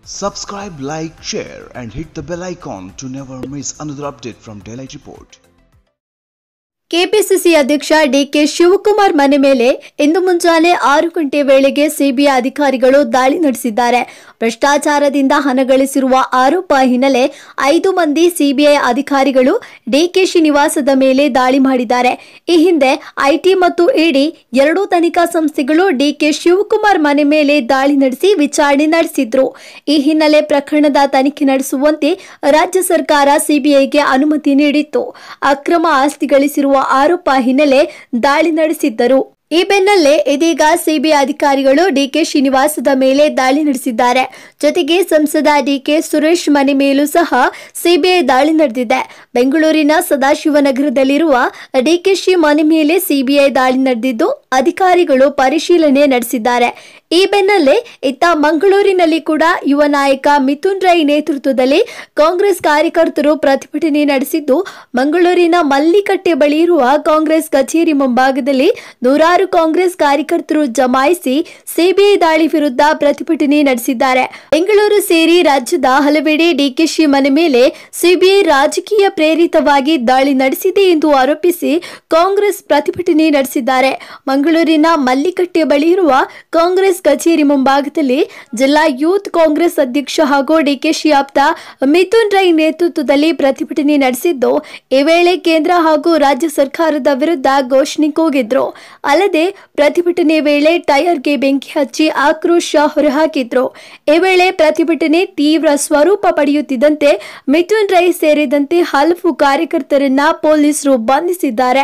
Subscribe, like, share, and hit the bell icon to never miss another update from Daylight Report. KPCC ಅಧ್ಯಕ್ಷ ಡಿಕೆ ಶಿವಕುಮಾರ್ ಮನೆ ಮೇಲೆ ಇಂದು ಮುಂಜಾನೆ ಆರು ಗಂಟೆ ವೇಳೆಗೆ ಸಿಬಿಐ ಅಧಿಕಾರಿಗಳು ದಾಳಿ ನಡೆಸಿದ್ದಾರೆ ಭ್ರಷ್ಟಾಚಾರದಿಂದ ಹಣ ಗಳಿಸಿರುವ ಆರೋಪ ಹಿನ್ನೆಲೆ ಐದು ಮಂದಿ ಸಿಬಿಐ ಅಧಿಕಾರಿಗಳು ಡಿಕೆಶಿ ನಿವಾಸದ ಮೇಲೆ ದಾಳಿ ಮಾಡಿದ್ದಾರೆ ಈ ಹಿಂದೆ ಐಟಿ ಮತ್ತು ಇಡಿ ಎರಡೂ ತನಿಖಾ ಸಂಸ್ಥೆಗಳು ಡಿಕೆ ಶಿವಕುಮಾರ್ ಮನೆ ಮೇಲೆ ದಾಳಿ ನಡೆಸಿ ವಿಚಾರಣೆ ನಡೆಸಿದ್ರು ಈ ಹಿನ್ನೆಲೆ ಪ್ರಕರಣದ ತನಿಖೆ ನಡೆಸುವಂತೆ ರಾಜ್ಯ ಸರ್ಕಾರ ಸಿಬಿಐಗೆ ಅನುಮತಿ ನೀಡಿತ್ತು ಅಕ್ರಮ ಆಸ್ತಿ ಗಳಿಸಿರುವ ಆರೋಪ ಹಿನ್ನೆಲೆ ದಾಳಿ ನಡೆಸಿದ್ದರು ಈ ಬೆನ್ನಲ್ಲೇ ಇದೀಗ ಸಿಬಿಐ ಅಧಿಕಾರಿಗಳು ಡಿಕೆ ಶ್ರೀನಿವಾಸದ ಮೇಲೆ ದಾಳಿ ನಡೆಸಿದ್ದಾರೆ ಜೊತೆಗೆ ಸಂಸದ ಡಿಕೆ ಸುರೇಶ್ ಮನೆ ಮೇಲೂ ಸಹ ಸಿಬಿಐ ದಾಳಿ ನಡೆದಿದೆ ಬೆಂಗಳೂರಿನ ಸದಾಶಿವನಗರದಲ್ಲಿರುವ ಡಿಕೆಶಿ ಮನೆ ಮೇಲೆ ಸಿಬಿಐ ದಾಳಿ ನಡೆದಿದ್ದು ಅಧಿಕಾರಿಗಳು ಪರಿಶೀಲನೆ ನಡೆಸಿದ್ದಾರೆ ಈ ಬೆನ್ನಲ್ಲೇ ಇತ್ತ ಮಂಗಳೂರಿನಲ್ಲಿ ಕೂಡ ಯುವ ನಾಯಕ ಮಿಥುನ್ ರೈ ನೇತೃತ್ವದಲ್ಲಿ ಕಾಂಗ್ರೆಸ್ ಕಾರ್ಯಕರ್ತರು ಪ್ರತಿಭಟನೆ ನಡೆಸಿದ್ದು ಮಂಗಳೂರಿನ ಮಲ್ಲಿಕಟ್ಟೆ ಬಳಿ ಇರುವ ಕಾಂಗ್ರೆಸ್ ಕಚೇರಿ ಮುಂಭಾಗದಲ್ಲಿ ನೂರಾರು ಕಾಂಗ್ರೆಸ್ ಕಾರ್ಯಕರ್ತರು ಜಮಾಯಿಸಿ ಸಿಬಿಐ ದಾಳಿ ವಿರುದ್ಧ ಪ್ರತಿಭಟನೆ ನಡೆಸಿದ್ದಾರೆ ಬೆಂಗಳೂರು ಸೇರಿ ರಾಜ್ಯದ ಹಲವೆಡೆ ಡಿಕೆಶಿ ಮನೆ ಮೇಲೆ ಸಿಬಿಐ ರಾಜಕೀಯ ಪ್ರೇರಿತವಾಗಿ ದಾಳಿ ನಡೆಸಿದೆ ಎಂದು ಆರೋಪಿಸಿ ಕಾಂಗ್ರೆಸ್ ಪ್ರತಿಭಟನೆ ನಡೆಸಿದ್ದಾರೆ ಮಂಗಳೂರಿನ ಮಲ್ಲಿಕಟ್ಟೆ ಬಳಿ ಇರುವ ಕಾಂಗ್ರೆಸ್ ಕಚೇರಿ ಮುಂಭಾಗದಲ್ಲಿ ಜಿಲ್ಲಾ ಯೂತ್ ಕಾಂಗ್ರೆಸ್ ಅಧ್ಯಕ್ಷ ಹಾಗೂ ಡಿಕೆಶಿ ಆಪ್ತ ಮಿಥುನ್ ರೈ ನೇತೃತ್ವದಲ್ಲಿ ಪ್ರತಿಭಟನೆ ನಡೆಸಿದ್ದು ಈ ವೇಳೆ ಕೇಂದ್ರ ಹಾಗೂ ರಾಜ್ಯ ಸರ್ಕಾರದ ವಿರುದ್ಧ ಘೋಷಣೆ ಕೂಗಿದ್ರು ಅಲ್ಲದೆ ಪ್ರತಿಭಟನೆ ವೇಳೆ ಟೈರ್ಗೆ ಬೆಂಕಿ ಹಚ್ಚಿ ಆಕ್ರೋಶ ಹೊರಹಾಕಿದ್ರು ಈ ವೇಳೆ ಪ್ರತಿಭಟನೆ ತೀವ್ರ ಸ್ವರೂಪ ಪಡೆಯುತ್ತಿದ್ದಂತೆ ಮಿಥುನ್ ರೈ ಸೇರಿದಂತೆ ಹಲವು ಕಾರ್ಯಕರ್ತರನ್ನ ಪೊಲೀಸರು ಬಂಧಿಸಿದ್ದಾರೆ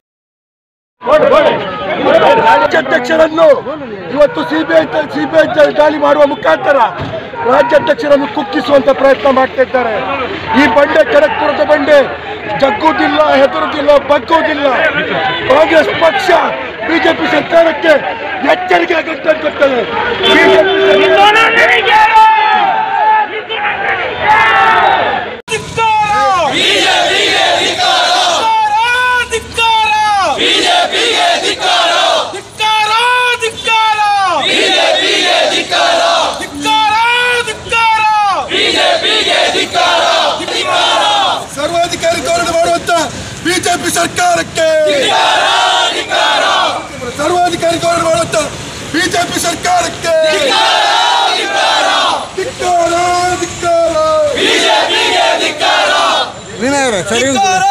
ರಾಜ್ಯಾಧ್ಯಕ್ಷರನ್ನು ಇವತ್ತು ಸಿಬಿಐ ಸಿಬಿಐ ದಾಳಿ ಮಾಡುವ ಮುಖಾಂತರ ರಾಜ್ಯಾಧ್ಯಕ್ಷರನ್ನು ಕುಕ್ಕಿಸುವಂತ ಪ್ರಯತ್ನ ಮಾಡ್ತಾ ಇದ್ದಾರೆ ಈ ಬಂಡೆ ಕರಕ್ಪುರದ ಬಂಡೆ ಜಗ್ಗುವುದಿಲ್ಲ ಹೆದರುವುದಿಲ್ಲ ಬಗ್ಗುವುದಿಲ್ಲ ಕಾಂಗ್ರೆಸ್ ಪಕ್ಷ ಬಿಜೆಪಿ ಸರ್ಕಾರಕ್ಕೆ ಎಚ್ಚರಿಕೆ ಕೊಟ್ಟಂತದೆ ಸರ್ವಾಧಿಕಾರಿ ಧೋರಣೆ ಮಾಡುವಂತ ಬಿಜೆಪಿ ಸರ್ಕಾರಕ್ಕೆ ಸರ್ವಾಧಿಕಾರಿ ಧೋರಣೆ ಮಾಡುವಂತ ಬಿಜೆಪಿ ಸರ್ಕಾರಕ್ಕೆ ಧಿಕ್ಕಾರ, ಧಿಕ್ಕಾರ. ವಿನಯ್ ಸರಿ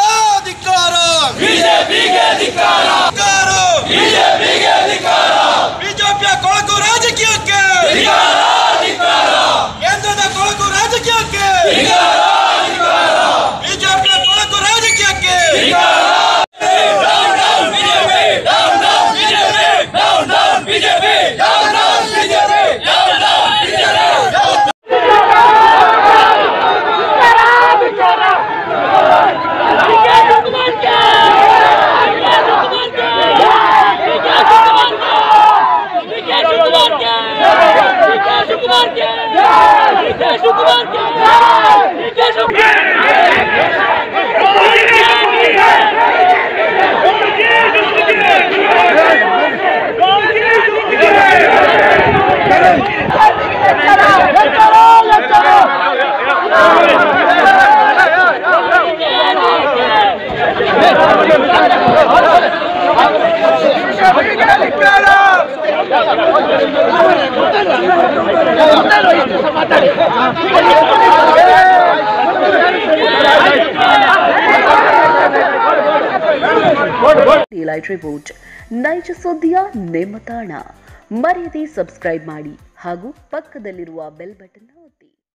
ಬಿಜೆಪಿಯ ಕೊಳಕು ರಾಜಕೀಯಕ್ಕೆ ಕೇಂದ್ರದ ಕೊಳಕು ರಾಜಕೀಯಕ್ಕೆ ಬಿಜೆಪಿಯ ಕೊಳಕು ರಾಜಕೀಯಕ್ಕೆ ಡಿಲೈಟ್ ರಿಪೋರ್ಟ್ ನೈಜ ಸುದ್ದಿಯ ನೇಮತಾಣ ಮರೆಯದೆ ಸಬ್ಸ್ಕ್ರೈಬ್ ಮಾಡಿ ಹಾಗೂ ಪಕ್ಕದಲ್ಲಿರುವ ಬೆಲ್ ಬಟನ್ ಒತ್ತಿ